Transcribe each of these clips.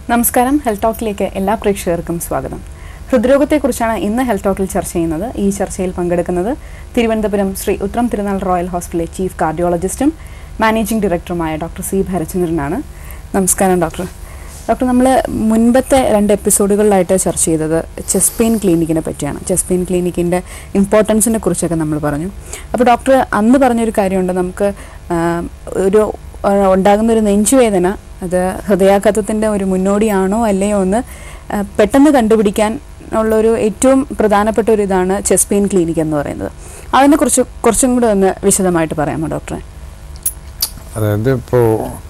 നമസ്കാരം ഹെൽത്ത് ടോക്കിലേക്ക് എല്ലാ പ്രേക്ഷകർക്കും സ്വാഗതം ഹൃദ്രോഗത്തെക്കുറിച്ചാണ് ഇന്ന് ഹെൽത്ത് ടോക്കിൽ ചർച്ച ചെയ്യുന്നത് ഈ ചർച്ചയിൽ പങ്കെടുക്കുന്നത് തിരുവനന്തപുരം ശ്രീ ഉത്രം തിരുനാൾ റോയൽ ഹോസ്പിറ്റലിലെ ചീഫ് കാർഡിയോളജിസ്റ്റും മാനേജിംഗ് ഡയറക്ടറുമായ ഡോക്ടർ സി ഭരചന്ദ്രനാണ് നമസ്കാരം ഡോക്ടർ ഡോക്ടർ നമ്മൾ മുൻപത്തെ രണ്ട് എപ്പിസോഡുകളിലായിട്ട് ചർച്ച ചെയ്തത് ചെസ്റ്റ് പെയിൻ ക്ലിനിക്കിനെ പറ്റിയാണ് ചെസ്റ്റ് പെയിൻ ക്ലിനിക്കിൻ്റെ ഇമ്പോർട്ടൻസിനെ കുറിച്ചൊക്കെ നമ്മൾ പറഞ്ഞു അപ്പോൾ ഡോക്ടർ അന്ന് പറഞ്ഞൊരു കാര്യമുണ്ട് നമുക്ക് ആ, ഒരു ആ, ഉണ്ടാകുന്ന ഒരു നെഞ്ചുവേദന അത് ഹൃദയാഘാതത്തിൻ്റെ ഒരു മുന്നോടിയാണോ അല്ലയോ എന്ന് ആ, പെട്ടെന്ന് കണ്ടുപിടിക്കാൻ ഉള്ളൊരു ഏറ്റവും പ്രധാനപ്പെട്ട ഒരു ഇതാണ് ചെസ്റ്റ് പെയിൻ ക്ലിനിക് എന്ന് പറയുന്നത് അതിനെക്കുറിച്ച് കുറച്ചും കൂടെ ഒന്ന് വിശദമായിട്ട് പറയാമോ ഡോക്ടറെ അതായത് ഇപ്പോൾ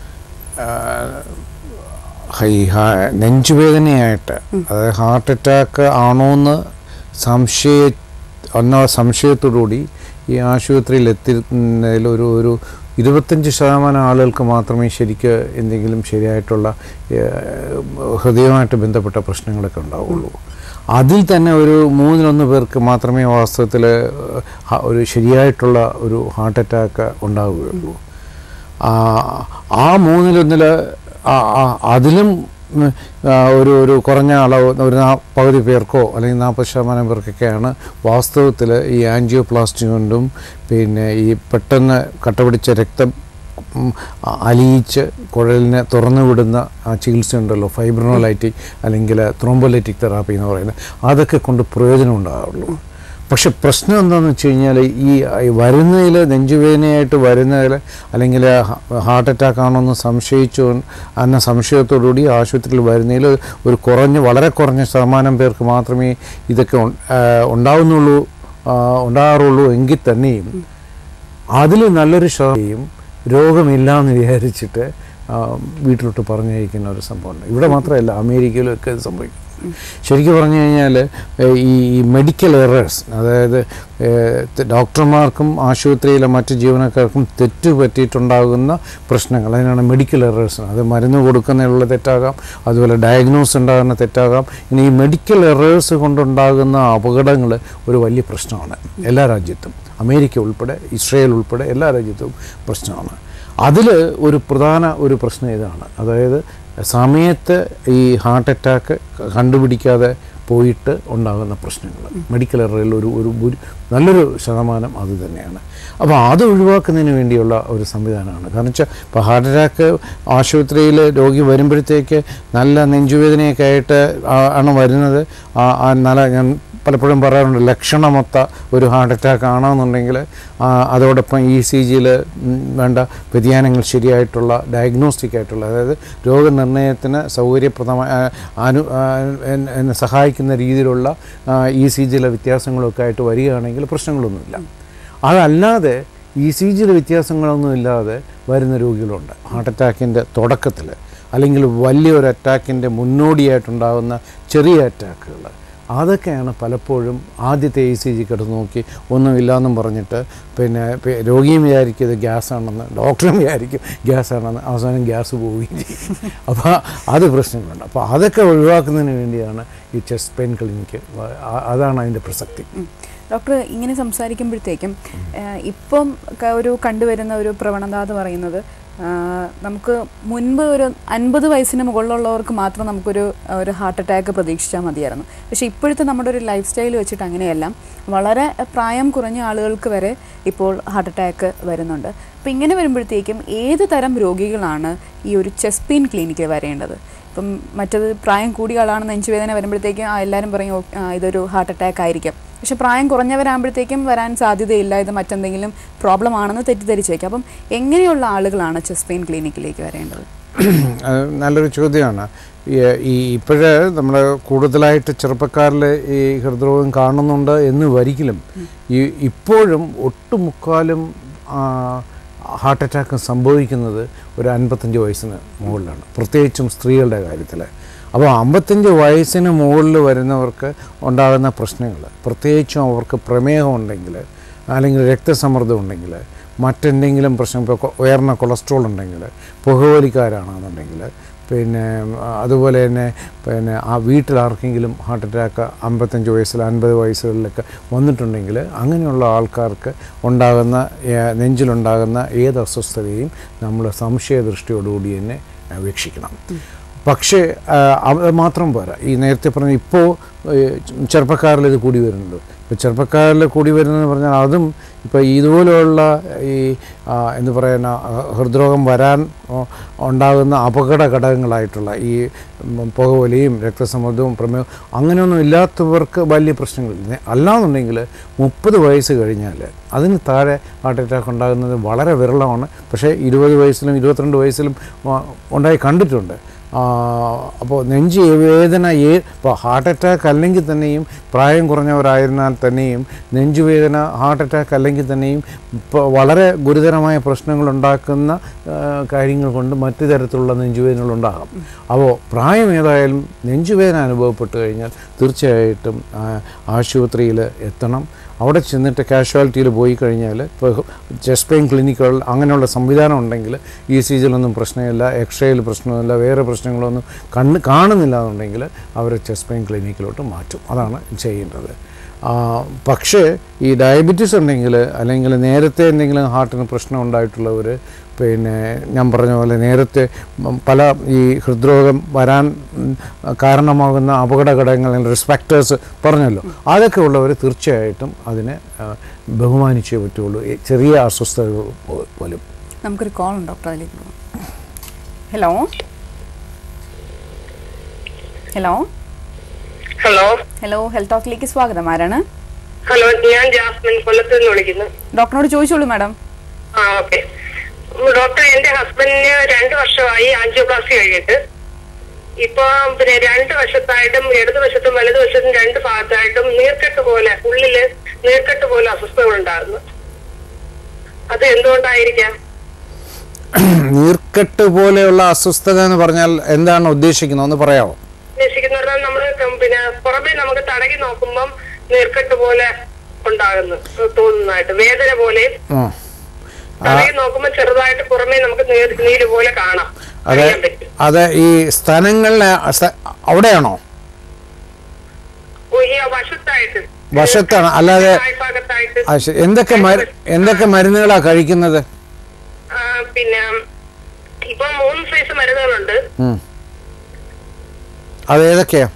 ഈ ഹാ- നെഞ്ചുവേദനയായിട്ട് അതായത് ഹാർട്ട് അറ്റാക്ക് ആണോന്ന് സംശയ ഒന്ന സംശയത്തോടുകൂടി ഈ ആശുപത്രിയിൽ എത്തിക്കുന്നതിൽ ഒരു ഒരു ഇരുപത്തഞ്ച് ശതമാനം ആളുകൾക്ക് മാത്രമേ ശരിക്ക് എന്തെങ്കിലും ശരിയായിട്ടുള്ള ഏഹ്, ഹൃദയവുമായിട്ട് ബന്ധപ്പെട്ട പ്രശ്നങ്ങളൊക്കെ ഉണ്ടാവുള്ളൂ അതിൽ തന്നെ ഒരു മൂന്നിലൊന്ന് പേർക്ക് മാത്രമേ വാസ്തവത്തിൽ ഒരു ശരിയായിട്ടുള്ള ഒരു ഹാർട്ട് അറ്റാക്ക് ഉണ്ടാവുകയുള്ളൂ ആ, ആ മൂന്നിലൊന്നിൽ അതിലും ഉം, ആ, ഒരു ഒരു കുറഞ്ഞ അളവ് ഒരു നാ- പകുതി പേർക്കോ അല്ലെങ്കിൽ നാൽപ്പത് ശതമാനം പേർക്കൊക്കെയാണ് വാസ്തവത്തിൽ ഈ ആൻജിയോപ്ലാസ്റ്റി കൊണ്ടും പിന്നെ ഈ പെട്ടെന്ന് കട്ടപിടിച്ച രക്തം ഉം, അ- അലിയിച്ച് കുഴലിനെ തുറന്നു വിടുന്ന ആ ചികിത്സ ഉണ്ടല്ലോ ഫൈബ്രോണലൈറ്റിക് അല്ലെങ്കിൽ ത്രോംബോലൈറ്റിക് തെറാപ്പി എന്ന് പറയുന്നത് അതൊക്കെ കൊണ്ട് പ്രയോജനം ഉണ്ടാവുള്ളൂ പക്ഷെ പ്രശ്നം എന്താണെന്ന് വെച്ച് കഴിഞ്ഞാൽ ഈ ഈ വരുന്നതിൽ നെഞ്ചുവേദനയായിട്ട് വരുന്നതിൽ അല്ലെങ്കിൽ ഹാർട്ട് അറ്റാക്ക് ആണോ എന്ന് സംശയിച്ചു എന്ന സംശയത്തോടുകൂടി ആശുപത്രിയിൽ വരുന്നതിൽ ഒരു കുറഞ്ഞ വളരെ കുറഞ്ഞ ശതമാനം പേർക്ക് മാത്രമേ ഇതൊക്കെ ഉൺ- ആ, ഉണ്ടാവുന്നുള്ളൂ ആ, ഉണ്ടാകാറുള്ളൂ എങ്കിൽ തന്നെയും അതിൽ നല്ലൊരു ശതമാനം രോഗമില്ല എന്ന് വിചാരിച്ചിട്ട് ആ, വീട്ടിലോട്ട് പറഞ്ഞയക്കുന്ന ഒരു സംഭവമുണ്ട് ഇവിടെ മാത്രമല്ല അമേരിക്കയിലും ഒക്കെ ഇത് സംഭവിക്കും ശരിക്കും പറഞ്ഞു കഴിഞ്ഞാൽ ഈ ഈ മെഡിക്കൽ എറേഴ്സ് അതായത് ഏഹ്, ത- ഡോക്ടർമാർക്കും ആശുപത്രിയിലെ മറ്റ് ജീവനക്കാർക്കും തെറ്റ് പറ്റിയിട്ടുണ്ടാകുന്ന പ്രശ്നങ്ങൾ അതിനാണ് മെഡിക്കൽ എറേഴ്സ് അത് മരുന്ന് കൊടുക്കുന്നതിലുള്ള തെറ്റാകാം അതുപോലെ ഡയഗ്നോസ് ഉണ്ടാകുന്ന തെറ്റാകാം ഇനി ഈ മെഡിക്കൽ എറേഴ്സ് കൊണ്ടുണ്ടാകുന്ന അപകടങ്ങൾ ഒരു വലിയ പ്രശ്നമാണ് എല്ലാ രാജ്യത്തും അമേരിക്ക ഉൾപ്പെടെ ഇസ്രയേൽ ഉൾപ്പെടെ എല്ലാ രാജ്യത്തും പ്രശ്നമാണ് അതിൽ ഒരു പ്രധാന ഒരു പ്രശ്നം ഇതാണ് അതായത് സമയത്ത് ഈ ഹാർട്ട് അറ്റാക്ക് കണ്ടുപിടിക്കാതെ പോയിട്ട് ഉണ്ടാകുന്ന പ്രശ്നങ്ങൾ മെഡിക്കൽ എററിൽ ഒരു ഒരു ഒരു നല്ലൊരു ശതമാനം അത് തന്നെയാണ് അപ്പോൾ അത് ഒഴിവാക്കുന്നതിന് വേണ്ടിയുള്ള ഒരു സംവിധാനമാണ് കാരണം വെച്ചാൽ ഇപ്പോൾ ഹാർട്ട് അറ്റാക്ക് ആശുപത്രിയിൽ രോഗി വരുമ്പോഴത്തേക്ക് നല്ല നെഞ്ചുവേദനയൊക്കെ ആയിട്ട് ആ- ആണ് വരുന്നത് ആ ആ നല്ല ഞാൻ പലപ്പോഴും പറയാറുണ്ട് ലക്ഷണമൊത്ത ഒരു ഹാർട്ട് അറ്റാക്ക് ആണെന്നുണ്ടെങ്കിൽ ആ, അതോടൊപ്പം ഇ സി ജിയിൽ വേണ്ട വ്യതിയാനങ്ങൾ ശരിയായിട്ടുള്ള ഡയഗ്നോസ്റ്റിക് ആയിട്ടുള്ള അതായത് രോഗനിർണയത്തിന് സൗകര്യപ്രദമായ ആ, അനു ആ, എൻ- എന്നെ സഹായിക്കുന്ന രീതിയിലുള്ള ഇ സി ജിയിലെ വ്യത്യാസങ്ങളൊക്കെ ആയിട്ട് വരികയാണെങ്കിൽ പ്രശ്നങ്ങളൊന്നുമില്ല അതല്ലാതെ ഇ സി ജിയിലെ വ്യത്യാസങ്ങളൊന്നും ഇല്ലാതെ വരുന്ന രോഗികളുണ്ട് ഹാർട്ട് അറ്റാക്കിൻ്റെ തുടക്കത്തിൽ അല്ലെങ്കിൽ വലിയൊരു അറ്റാക്കിൻ്റെ മുന്നോടിയായിട്ടുണ്ടാകുന്ന ചെറിയ അറ്റാക്കുകൾ അതൊക്കെയാണ് പലപ്പോഴും ആദ്യത്തെ ഇ സി ജി കിടന്ന് നോക്കി ഒന്നുമില്ലാന്നും പറഞ്ഞിട്ട് പിന്നെ പി- രോഗിയും വിചാരിക്കും ഇത് ഗ്യാസ് ആണെന്ന് ഡോക്ടറും വിചാരിക്കും ഗ്യാസ് ആണെന്ന് അവസാനം ഗ്യാസ് പോവുകയും ചെയ്യും അപ്പോൾ അത് പ്രശ്നങ്ങളുണ്ട് അപ്പോൾ അതൊക്കെ ഒഴിവാക്കുന്നതിന് വേണ്ടിയാണ് ഈ ചെസ്റ്റ് പെയിൻ ക്ലിനിക്ക് ആ- അതാണ് അതിൻ്റെ പ്രസക്തി ഉം. ഡോക്ടർ ഇങ്ങനെ സംസാരിക്കുമ്പോഴത്തേക്കും ഏഹ്, ഇപ്പം ക- ഒരു കണ്ടുവരുന്ന ഒരു പ്രവണത എന്ന് പറയുന്നത് ആഹ്, നമുക്ക് മുൻപ് ഒരു അൻപത് വയസ്സിന് മുകളിലുള്ളവർക്ക് മാത്രം നമുക്കൊരു ആഹ്, ഒരു ഹാർട്ട് അറ്റാക്ക് പ്രതീക്ഷിച്ചാൽ മതിയായിരുന്നു പക്ഷേ ഇപ്പോഴത്തെ നമ്മുടെ ഒരു ലൈഫ് സ്റ്റൈൽ വെച്ചിട്ട് അങ്ങനെയല്ല വളരെ പ്രായം കുറഞ്ഞ ആളുകൾക്ക് വരെ ഇപ്പോൾ ഹാർട്ട് അറ്റാക്ക് വരുന്നുണ്ട് അപ്പോൾ ഇങ്ങനെ വരുമ്പോഴത്തേക്കും ഏത് തരം രോഗികളാണ് ഈ ഒരു ചെസ്റ്റ് പെയിൻ ക്ലിനിക്കിൽ വരേണ്ടത് ഇപ്പം മറ്റത് പ്രായം കൂടിയ ആളാണ് നെഞ്ചുവേദന വരുമ്പോഴത്തേക്കും ആ എല്ലാവരും പറയും "ഓ, ആ, ഇതൊരു ഹാർട്ട് അറ്റാക്ക് ആയിരിക്കും പക്ഷെ പ്രായം കുറഞ്ഞവരാകുമ്പോഴത്തേക്കും വരാൻ സാധ്യതയില്ല ഇത് മറ്റെന്തെങ്കിലും പ്രോബ്ലം ആണെന്ന് തെറ്റിദ്ധരിച്ചേക്കാം അപ്പം എങ്ങനെയുള്ള ആളുകളാണ് ചെസ്റ്റ് പെയിൻ ക്ലിനിക്കിലേക്ക് വരേണ്ടത് അത് നല്ലൊരു ചോദ്യമാണ് ഈ- ഈ ഇപ്പോഴ് നമ്മൾ കൂടുതലായിട്ട് ചെറുപ്പക്കാരിൽ ഈ ഹൃദ്രോഗം കാണുന്നുണ്ട് എന്ന് വരികിലും ഈ ഇപ്പോഴും ഒട്ടുമുക്കാലും ആ, ഹാർട്ട് അറ്റാക്ക് സംഭവിക്കുന്നത് ഒരു അൻപത്തഞ്ച് വയസ്സിന് മുകളിലാണ് പ്രത്യേകിച്ചും സ്ത്രീകളുടെ കാര്യത്തിൽ അപ്പോൾ അമ്പത്തഞ്ച് വയസ്സിന് മുകളിൽ വരുന്നവർക്ക് ഉണ്ടാകുന്ന പ്രശ്നങ്ങൾ പ്രത്യേകിച്ചും അവർക്ക് പ്രമേഹം ഉണ്ടെങ്കിൽ അല്ലെങ്കിൽ രക്തസമ്മർദ്ദം ഉണ്ടെങ്കിൽ മറ്റെന്തെങ്കിലും പ്രശ്നം ഇപ്പോൾ കൊ- ഉയർന്ന കൊളസ്ട്രോൾ ഉണ്ടെങ്കിൽ പുകവലിക്കാരാണെന്നുണ്ടെങ്കിൽ പിന്നെ ആ, അതുപോലെ തന്നെ പിന്നെ ആ വീട്ടിൽ ആർക്കെങ്കിലും ഹാർട്ട് അറ്റാക്ക് അമ്പത്തഞ്ച് വയസ്സിൽ അൻപത് വയസ്സുകളിലൊക്കെ വന്നിട്ടുണ്ടെങ്കിൽ അങ്ങനെയുള്ള ആൾക്കാർക്ക് ഉണ്ടാകുന്ന ഏ, നെഞ്ചിലുണ്ടാകുന്ന ഏത് അസ്വസ്ഥതയും നമ്മൾ സംശയദൃഷ്ടിയോടുകൂടി തന്നെ ആ, വീക്ഷിക്കണം പക്ഷേ ആ, അത് മാത്രം പോരാ ഈ നേരത്തെ പറഞ്ഞ ഇപ്പോൾ ചെറുപ്പക്കാരിൽ ഇത് കൂടി വരുന്നുണ്ട് ഇപ്പോൾ ചെറുപ്പക്കാരിൽ കൂടി വരുന്നതെന്ന് പറഞ്ഞാൽ അതും ഇപ്പോൾ ഇതുപോലെയുള്ള ഈ ആ, എന്ത് പറയുന്ന ആ, ഹൃദ്രോഗം വരാൻ ഓ- ഉണ്ടാകുന്ന അപകട ഘടകങ്ങളായിട്ടുള്ള ഈ ഉം, പുകവലിയും രക്തസമ്മർദ്ദവും പ്രമേഹവും അങ്ങനെയൊന്നും ഇല്ലാത്തവർക്ക് വലിയ പ്രശ്നങ്ങളില്ല അല്ലാന്നുണ്ടെങ്കിൽ മുപ്പത് വയസ്സ് കഴിഞ്ഞാൽ അതിന് താഴെ ഹാർട്ട് അറ്റാക്ക് ഉണ്ടാകുന്നത് വളരെ വിരളമാണ് പക്ഷേ ഇരുപത് വയസ്സിലും ഇരുപത്തിരണ്ട് വയസ്സിലും ആ, ഉണ്ടായി കണ്ടിട്ടുണ്ട് അപ്പോൾ നെഞ്ച് വേദന ഏ ഇപ്പോൾ ഹാർട്ട് അറ്റാക്ക് അല്ലെങ്കിൽ തന്നെയും പ്രായം കുറഞ്ഞവരായിരുന്നാൽ തന്നെയും നെഞ്ചുവേദന ഹാർട്ട് അറ്റാക്ക് അല്ലെങ്കിൽ തന്നെയും ഇപ്പോൾ വളരെ ഗുരുതരമായ പ്രശ്നങ്ങൾ ഉണ്ടാക്കുന്ന ആ, കാര്യങ്ങൾ കൊണ്ട് മറ്റു തരത്തിലുള്ള നെഞ്ചുവേദനകളുണ്ടാകാം അപ്പോൾ പ്രായം ഏതായാലും നെഞ്ചുവേദന അനുഭവപ്പെട്ട് കഴിഞ്ഞാൽ തീർച്ചയായിട്ടും ആ, ആശുപത്രിയിൽ എത്തണം അവിടെ ചെന്നിട്ട് കാഷ്വാലിറ്റിയിൽ പോയി കഴിഞ്ഞാൽ ഇപ്പോൾ ചെസ്റ്റ് പെയിൻ ക്ലിനിക്കുകൾ അങ്ങനെയുള്ള സംവിധാനം ഉണ്ടെങ്കിൽ ഇ സി ജിയിലൊന്നും പ്രശ്നമില്ല എക്സ്റേയിൽ പ്രശ്നമില്ല വേറെ പ്രശ്നങ്ങളൊന്നും കണ്ണ് കാണുന്നില്ല എന്നുണ്ടെങ്കിൽ അവരെ ചെസ്റ്റ് പെയിൻ ക്ലിനിക്കിലോട്ട് മാറ്റും അതാണ് ചെയ്യേണ്ടത് ആ, പക്ഷേ ഈ ഡയബറ്റീസ് ഉണ്ടെങ്കിൽ അല്ലെങ്കിൽ നേരത്തെ എന്തെങ്കിലും ഹാർട്ടിന് പ്രശ്നം ഉണ്ടായിട്ടുള്ളവർ പിന്നെ ഞാൻ പറഞ്ഞ പോലെ നേരത്തെ ഉം പല ഈ ഹൃദ്രോഗം വരാൻ ഉം, കാരണമാകുന്ന അപകട ഘടകങ്ങൾ റിസ്ക് ഫാക്ടേഴ്സ് പറഞ്ഞല്ലോ അതൊക്കെ ഉള്ളവർ തീർച്ചയായിട്ടും അതിനെ ആ, ബഹുമാനിച്ചേ പറ്റുള്ളൂ ഈ ചെറിയ അസ്വസ്ഥതകൾ പോ- പോലും നമുക്കൊരു കോൾ ഉണ്ട് ഡോക്ടർ അതിലേക്ക് പോകാം hello hello hello hello health ടോക്കിലേക്ക് സ്വാഗതം ആരാണ് ഹലോ ഞാൻ ജാസ്മിൻ കൊല്ലത്ത് നിന്ന് വിളിക്കുന്നു ഡോക്ടറിനോട് ചോദിച്ചോളൂ മാഡം ആ ഓക്കെ ഡോക്ടർ എന്റെ ഹസ്ബൻഡിന് രണ്ട് വർഷമായി ആൻജിയോപ്ലാസ്റ്റി കഴിഞ്ഞിട്ട് ഇപ്പൊ പിന്നെ രണ്ട് വശത്തായിട്ടും ഇടതുവശത്തും വലതുവശത്തും രണ്ട് ഭാഗത്തായിട്ടും നീർക്കെട്ട് പോലെ ഉള്ളില് നീർക്കെട്ട് പോലെ അസ്വസ്ഥതകൾ ഉണ്ടാകുന്നു അത് എന്തുകൊണ്ടായിരിക്കാം നീർക്കെട്ട് പോലെയുള്ള അസ്വസ്ഥത എന്ന് പറഞ്ഞാൽ എന്താണ് ഉദ്ദേശിക്കുന്നത് ഒന്ന് പറയാമോ ഉദ്ദേശിക്കുന്ന പറഞ്ഞാൽ നമ്മള് കം- പിന്നെ പുറമെ നമുക്ക് തടകി നോക്കുമ്പം നീർക്കെട്ട് പോലെ ഉണ്ടാകുന്നു തോന്നുന്നതായിട്ട് വേദന പോലെയും ആ തലയിൽ നോക്കുമ്പോ ചെറുതായിട്ട് പുറമേ നമുക്ക് നീര് നീര് പോലെ കാണാം അതെ അറിയാൻ പറ്റും അത് ഈ സ്ഥലങ്ങളിലെ സ്ഥ- അവിടെയാണോ ഓ, ഈ വശത്തായിട്ട് വശത്താണ് അല്ലാതെ ഭാഗത്തായിട്ട് ആ, ശരി. എന്തൊക്കെ മരു- എന്തൊക്കെ മരുന്നുകളാ കഴിക്കുന്നത് ആ, പിന്നെ ഇപ്പൊ മൂന്ന് സൈസ് മരുന്നുകളുണ്ട് ഉം. അത് ഏതൊക്കെയാ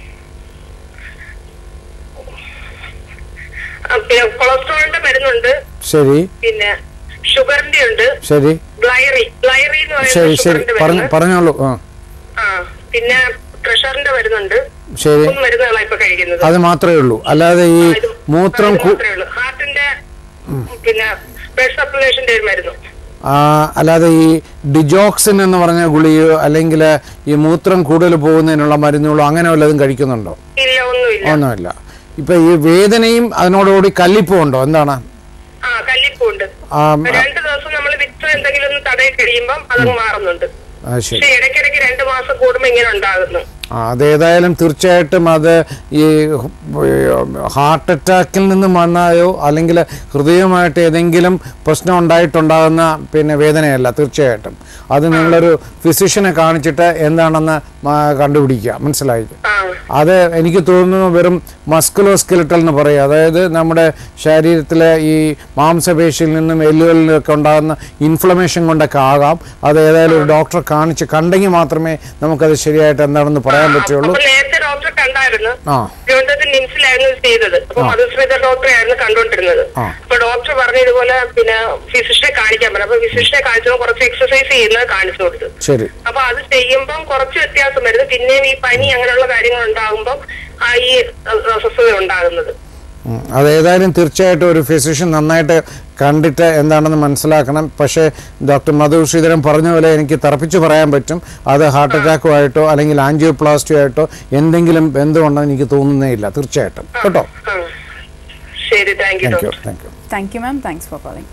ആ, പിന്നെ കൊളസ്ട്രോളിന്റെ മരുന്നുണ്ട് ശരി പിന്നെ ഷുഗറിന്റെ ഉണ്ട് ശരി ഗ്ലൈറി ഗ്ലൈറി എന്ന് ശരി പറയുന്ന ശരി ഷുഗറിന്റെ പറഞ്ഞു മരുന്ന് പറഞ്ഞോളൂ ആ ആ പിന്നെ പ്രഷറിന്റെ മരുന്നുണ്ട് ശരി മൂന്ന് മരുന്നുകളാണ് ഇപ്പൊ കഴിക്കുന്നത് അത് മാത്രമേ ഉള്ളൂ അല്ലാതെ ഈ ഇത് മൂത്രം ഇത് കു- മാത്രമേ ഉള്ളൂ ഹാർട്ടിന്റെ പിന്നെ ബ്ലഡ് സർക്കുലേഷന്റെ ഒരു മരുന്ന് ആ, അല്ലാതെ ഈ ഡിജോക്സിൻ എന്ന് പറഞ്ഞ ഗുളിയോ അല്ലെങ്കിൽ ഈ മൂത്രം കൂടുതൽ പോകുന്നതിനുള്ള മരുന്നുകളോ അങ്ങനെ വല്ലതും കഴിക്കുന്നുണ്ടോ ഇല്ല ഒന്നുമില്ല ഒന്നുമില്ല ഇപ്പൊ ഈ വേദനയും അതിനോടുകൂടി കല്ലിപ്പും ഉണ്ടോ എന്താണ് ആ കല്ലിപ്പുണ്ട് ആ, രണ്ടു ദിവസം നമ്മൾ വിത്ത് എന്തെങ്കിലും ഒന്ന് തടയി കഴിയുമ്പം അതങ്ങ് മാറുന്നുണ്ട് ആ, ശരി പക്ഷെ ഇടയ്ക്കിടയ്ക്ക് രണ്ടു മാസം കൂടുമ്പോ ഇങ്ങനെ ഉണ്ടാകുന്നു ആ, അതേതായാലും തീർച്ചയായിട്ടും അത് ഈ ഹാർട്ട് അറ്റാക്കിൽ നിന്നും വന്നായോ അല്ലെങ്കിൽ ഹൃദയവുമായിട്ട് ഏതെങ്കിലും പ്രശ്നം ഉണ്ടായിട്ടുണ്ടാകുന്ന പിന്നെ വേദനയല്ല തീർച്ചയായിട്ടും അത് നിങ്ങളൊരു ഫിസിഷ്യനെ കാണിച്ചിട്ട് എന്താണെന്ന് ആ, കണ്ടുപിടിക്കുക മനസ്സിലായി ആ അത് എനിക്ക് തോന്നുന്നു വെറും മസ്കുലോ സ്കെലിറ്റൽ എന്ന് പറയും അതായത് നമ്മുടെ ശരീരത്തിലെ ഈ മാംസപേശിയിൽ നിന്നും എല്ലുകളിൽ നിന്നൊക്കെ ഉണ്ടാകുന്ന ഇൻഫ്ലമേഷൻ കൊണ്ടൊക്കെ ആകാം അത് ഏതായാലും ഒരു ഡോക്ടറെ കാണിച്ച് കണ്ടെങ്കിൽ മാത്രമേ നമുക്കത് ശരിയായിട്ട് എന്താണെന്ന് പറയാൻ പറ്റുള്ളൂ അപ്പൊ നേരത്തെ ഡോക്ടറെ കണ്ടായിരുന്നു ആ തിരുവനന്തപുരത്ത് നിംസിലായിരുന്നു ഇത് ചെയ്തത് അപ്പൊ മധുശ്രീധർ ഡോക്ടറെ ആയിരുന്നു കണ്ടുകൊണ്ടിരുന്നത് ആ. അപ്പൊ ഡോക്ടർ പറഞ്ഞ ഇതുപോലെ പിന്നെ ഫിസിഷ്യനെ കാണിക്കാൻ പറഞ്ഞു അപ്പൊ ഫിസിഷ്യനെ കാണിച്ചപ്പോൾ കുറച്ച് എക്സസൈസ് ചെയ്യുന്നത് കാണിച്ചു കൊടുത്തു ശരി അപ്പൊ അത് ചെയ്യുമ്പം കുറച്ച് വ്യത്യാസം വരുന്നു പിന്നെയും ഈ പനി അങ്ങനെയുള്ള കാര്യങ്ങൾ ഉണ്ടാകുമ്പം ആ ഈ അ- അസ്വസ്ഥത ഉണ്ടാകുന്നത് ഉം. അത് ഏതായാലും തീർച്ചയായിട്ടും ഒരു ഫിസിഷ്യൻ നന്നായിട്ട് കണ്ടിട്ട് എന്താണെന്ന് മനസ്സിലാക്കണം പക്ഷേ ഡോക്ടർ മധു ശ്രീധരൻ പറഞ്ഞ പോലെ എനിക്ക് തറപ്പിച്ച് പറയാൻ പറ്റും അത് ഹാർട്ട് അറ്റാക്കുമായിട്ടോ അല്ലെങ്കിൽ ആൻജിയോപ്ലാസ്റ്റി ആയിട്ടോ എന്തെങ്കിലും ബന്ധമുണ്ടെന്ന് എനിക്ക് തോന്നുന്നേ ഇല്ല തീർച്ചയായിട്ടും കേട്ടോ ആ. ശരി thank you thank you doctor thank you thank you ma'am thanks for calling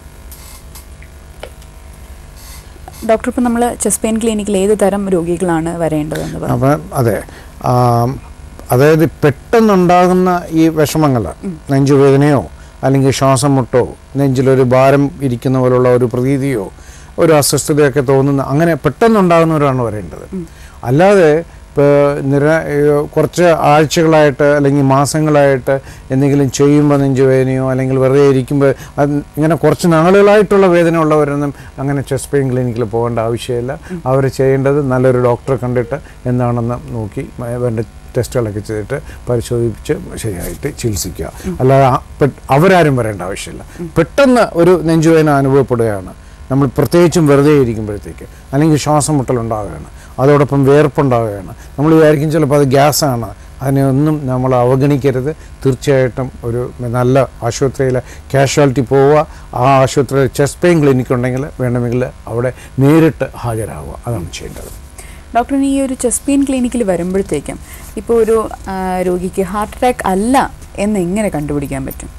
doctor ഇപ്പം നമ്മൾ ചെസ്റ്റ് പെയിൻ ക്ലിനിക്കിൽ ഏത് തരം രോഗികളാണ് വരേണ്ടതെന്ന് പറഞ്ഞു അപ്പം അതെ ആം, അതായത് പെട്ടെന്നുണ്ടാകുന്ന ഈ വിഷമങ്ങൾ നെഞ്ചുവേദനയോ അല്ലെങ്കിൽ ശ്വാസം മുട്ടോ നെഞ്ചിലൊരു ഭാരം ഇരിക്കുന്ന പോലുള്ള ഒരു പ്രതീതിയോ ഒരു അസ്വസ്ഥതയൊക്കെ തോന്നുന്ന അങ്ങനെ പെട്ടെന്നുണ്ടാകുന്നവരാണ് വരേണ്ടത് അല്ലാതെ ഇപ്പോൾ നിര ഏഹ് കുറച്ച് ആഴ്ചകളായിട്ട് അല്ലെങ്കിൽ മാസങ്ങളായിട്ട് എന്തെങ്കിലും ചെയ്യുമ്പോൾ നെഞ്ചുവേദനയോ അല്ലെങ്കിൽ വെറുതെ ഇരിക്കുമ്പോൾ അത് ഇങ്ങനെ കുറച്ച് നാളുകളായിട്ടുള്ള വേദന ഉള്ളവരൊന്നും അങ്ങനെ ചെസ്റ്റ് പെയിൻ ക്ലിനിക്കിൽ പോകേണ്ട ആവശ്യമില്ല അവർ ചെയ്യേണ്ടത് നല്ലൊരു ഡോക്ടറെ കണ്ടിട്ട് എന്താണെന്ന് നോക്കി മ- വേണ്ട ടെസ്റ്റുകളൊക്കെ ചെയ്തിട്ട് പരിശോധിച്ച് ശരിയായിട്ട് ചികിത്സിക്കുക അല്ലാതെ ആ- പെ- അവരാരും വരേണ്ട ആവശ്യമില്ല പെട്ടെന്ന് ഒരു നെഞ്ചുവേദന അനുഭവപ്പെടുകയാണ് നമ്മൾ പ്രത്യേകിച്ചും വെറുതെ ഇരിക്കുമ്പോഴത്തേക്ക് അല്ലെങ്കിൽ ശ്വാസം മുട്ടലുണ്ടാവുകയാണ് അതോടൊപ്പം വേർപ്പുണ്ടാവുകയാണ് നമ്മൾ വിചാരിക്കും ചിലപ്പോൾ അത് ഗ്യാസാണ് അതിനെ ഒന്നും നമ്മൾ അവഗണിക്കരുത് തീർച്ചയായിട്ടും ഒരു നല്ല ആശുപത്രിയിൽ കാഷ്വാലിറ്റി പോവുക ആ ആശുപത്രിയിൽ ചെസ്റ്റ് പെയിൻ ക്ലിനിക് ഉണ്ടെങ്കിൽ വേണമെങ്കിൽ അവിടെ നേരിട്ട് ഹാജരാകുക അതാണ് ചെയ്യേണ്ടത് ഡോക്ടറിന് ഈ ഒരു ചെസ്റ്റ് പെയിൻ ക്ലിനിക്കിൽ വരുമ്പോഴത്തേക്കും ഇപ്പോൾ ഒരു ആ, രോഗിക്ക് ഹാർട്ട് അറ്റാക്ക് അല്ല എന്ന് എങ്ങനെ കണ്ടുപിടിക്കാൻ പറ്റും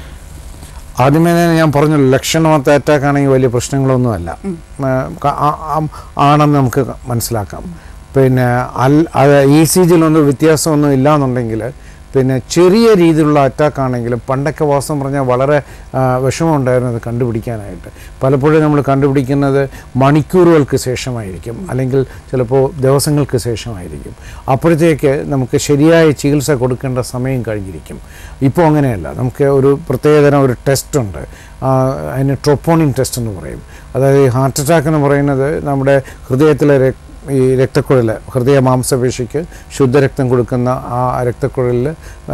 ആദ്യമേ തന്നെ ഞാൻ പറഞ്ഞു ലക്ഷണമൊത്ത അറ്റാക്ക് ആണെങ്കിൽ വലിയ പ്രശ്നങ്ങളൊന്നുമല്ല ആ, ക- ആ- ആ- ആണെന്ന് നമുക്ക് മനസ്സിലാക്കാം പിന്നെ അൽ ഇ സി ജിയിലൊന്നും വ്യത്യാസമൊന്നും ഇല്ലാന്നുണ്ടെങ്കിൽ പിന്നെ ചെറിയ രീതിയിലുള്ള അറ്റാക്ക് ആണെങ്കിലും പണ്ടൊക്കെ വാസ്തവം പറഞ്ഞാൽ വളരെ ആ, വിഷമമുണ്ടായിരുന്നു അത് കണ്ടുപിടിക്കാനായിട്ട് പലപ്പോഴും നമ്മൾ കണ്ടുപിടിക്കുന്നത് മണിക്കൂറുകൾക്ക് ശേഷമായിരിക്കും അല്ലെങ്കിൽ ചിലപ്പോൾ ദിവസങ്ങൾക്ക് ശേഷമായിരിക്കും അപ്പോഴത്തേക്ക് നമുക്ക് ശരിയായ ചികിത്സ കൊടുക്കേണ്ട സമയം കഴിഞ്ഞിരിക്കും ഇപ്പോൾ അങ്ങനെയല്ല നമുക്ക് ഒരു പ്രത്യേകതരം ഒരു ടെസ്റ്റ് ഉണ്ട് ആ, അതിന് ട്രൊപ്പോണിൻ ടെസ്റ്റ് എന്ന് പറയും അതായത് ഈ ഹാർട്ട് അറ്റാക്ക് എന്ന് പറയുന്നത് നമ്മുടെ ഹൃദയത്തിലെ രക്- ഈ രക്തക്കുഴൽ ഹൃദയ മാംസപേശിക്ക് ശുദ്ധരക്തം കൊടുക്കുന്ന ആ രക്തക്കുഴലിൽ